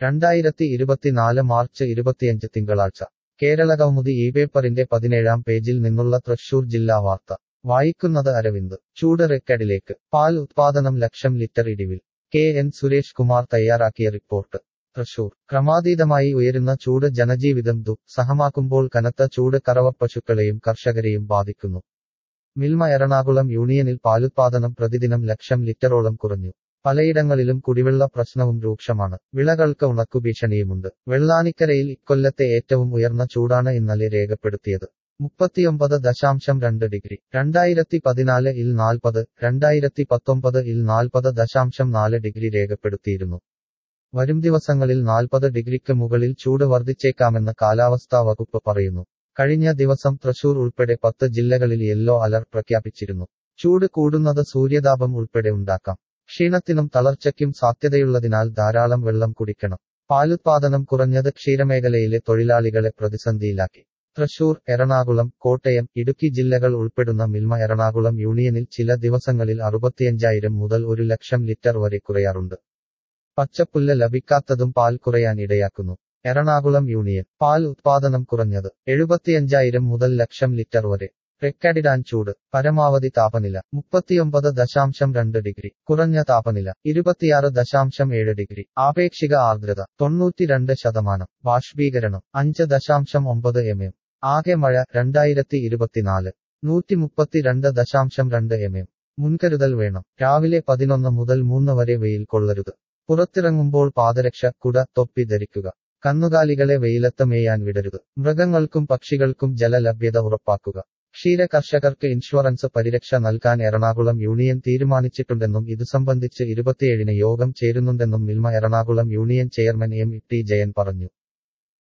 രണ്ടായിരത്തി ഇരുപത്തിനാല് മാർച്ച് ഇരുപത്തിയഞ്ച് തിങ്കളാഴ്ച കേരളകൗമുദി ഈ പേപ്പറിന്റെ പതിനേഴാം പേജിൽ നിന്നുള്ള തൃശൂർ ജില്ലാ വാർത്ത വായിക്കുന്നത് അരവിന്ദ് ചൂട് റെക്കഡിലേക്ക് പാൽ ഉത്പാദനം ലക്ഷം ലിറ്റർ ഇടിവിൽ കെ എൻ സുരേഷ് കുമാർ തയ്യാറാക്കിയ റിപ്പോർട്ട് തൃശൂർ ക്രമാതീതമായി ഉയരുന്ന ചൂട് ജനജീവിതം ദുസ്സഹമാക്കുമ്പോൾ കനത്ത ചൂട് കറവപ്പശുക്കളെയും കർഷകരെയും ബാധിക്കുന്നു മിൽമ എറണാകുളം യൂണിയനിൽ പാലുത്പാദനം പ്രതിദിനം ലക്ഷം ലിറ്ററോളം കുറഞ്ഞു പലയിടങ്ങളിലും കുടിവെള്ള പ്രശ്നവും രൂക്ഷമാണ് വിളകൾക്ക് ഉണക്കുഭീഷണിയുമുണ്ട് വെള്ളാനിക്കരയിൽ ഇക്കൊല്ലത്തെ ഏറ്റവും ഉയർന്ന ചൂടാണ് ഇന്നലെ രേഖപ്പെടുത്തിയത് മുപ്പത്തിയൊമ്പത് ദശാംശം രണ്ട് ഡിഗ്രി രണ്ടായിരത്തി പതിനാല് ഇൽ നാൽപ്പത് രണ്ടായിരത്തി പത്തൊമ്പത് ഇൽ നാൽപ്പത് ദശാംശം നാല് ഡിഗ്രി രേഖപ്പെടുത്തിയിരുന്നു വരും ദിവസങ്ങളിൽ നാൽപ്പത് ഡിഗ്രിക്ക് മുകളിൽ ചൂട് വർദ്ധിച്ചേക്കാമെന്ന് കാലാവസ്ഥാ വകുപ്പ് പറയുന്നു കഴിഞ്ഞ ദിവസം തൃശൂർ ഉൾപ്പെടെ പത്ത് ജില്ലകളിൽ യെല്ലോ അലർട്ട് പ്രഖ്യാപിച്ചിരുന്നു ചൂട് കൂടുന്നത് സൂര്യതാപം ഉൾപ്പെടെ ഉണ്ടാക്കാം ക്ഷീണത്തിനും തളർച്ചയ്ക്കും സാധ്യതയുള്ളതിനാൽ ധാരാളം വെള്ളം കുടിക്കണം പാലുത്പാദനം കുറഞ്ഞത് ക്ഷീരമേഖലയിലെ തൊഴിലാളികളെ പ്രതിസന്ധിയിലാക്കി തൃശൂർ എറണാകുളം കോട്ടയം ഇടുക്കി ജില്ലകൾ ഉൾപ്പെടുന്ന മിൽമ എറണാകുളം യൂണിയനിൽ ചില ദിവസങ്ങളിൽ അറുപത്തിയഞ്ചായിരം മുതൽ ഒരു ലക്ഷം ലിറ്റർ വരെ കുറയാറുണ്ട് പച്ചപ്പുല്ല് ലഭിക്കാത്തതും പാൽ കുറയാൻ ഇടയാക്കുന്നു എറണാകുളം യൂണിയൻ പാൽ ഉത്പാദനം കുറഞ്ഞത് എഴുപത്തിയഞ്ചായിരം മുതൽ ലക്ഷം ലിറ്റർ വരെ റെക്കഡിടാൻ ചൂട് പരമാവധി താപനില മുപ്പത്തിയൊമ്പത് ദശാംശം രണ്ട് ഡിഗ്രി കുറഞ്ഞ താപനില ഇരുപത്തിയാറ് ദശാംശം ഏഴ് ഡിഗ്രി ആപേക്ഷിക ആർദ്രത തൊണ്ണൂറ്റിരണ്ട് ശതമാനം ബാഷ്പീകരണം അഞ്ച് ദശാംശം ഒമ്പത് എം എം ആകെ മഴ രണ്ടായിരത്തി ഇരുപത്തിനാല് നൂറ്റി മുപ്പത്തിരണ്ട് ദശാംശം രണ്ട് എം എം മുൻകരുതൽ വേണം രാവിലെ പതിനൊന്ന് മുതൽ മൂന്ന് വരെ വെയിൽ കൊള്ളരുത് പുറത്തിറങ്ങുമ്പോൾ പാദരക്ഷ കുട തൊപ്പി ധരിക്കുക കന്നുകാലികളെ വെയിലത്ത് മേയാൻ വിടരുത് മൃഗങ്ങൾക്കും പക്ഷികൾക്കും ജലലഭ്യത ഉറപ്പാക്കുക ക്ഷീര കർഷകർക്ക് ഇൻഷുറൻസ് പരിരക്ഷ നൽകാൻ എറണാകുളം യൂണിയൻ തീരുമാനിച്ചിട്ടുണ്ടെന്നും ഇതു സംബന്ധിച്ച് ഇരുപത്തിയേഴിന് യോഗം ചേരുന്നുണ്ടെന്നും Milma Ernakulam union chairman M T Jayan പറഞ്ഞു